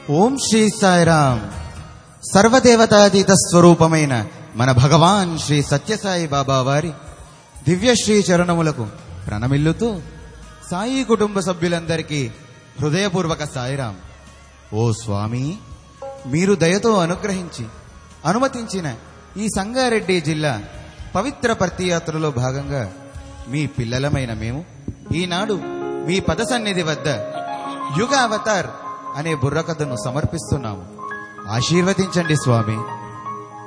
ఓం శ్రీ సాయిరామ్ సర్వదేవతాతీత స్వరూపమైన మన భగవాన్ శ్రీ సత్యసాయి బాబా వారి దివ్య శ్రీ చరణములకు ప్రణమిల్లుతూ సాయి కుటుంబ సభ్యులందరికీ హృదయపూర్వక సాయిరామ్ ఓ స్వామి మీరు దయతో అనుగ్రహించి అనుమతించిన ఈ సంగారెడ్డి జిల్లా పవిత్ర పర్తియాత్రలో భాగంగా మీ పిల్లలమైన మేము ఈనాడు మీ పద సన్నిధి వద్ద యుగ అవతార్ అనే బుర్రకథను సమర్పిస్తున్నాము ఆశీర్వదించండి స్వామి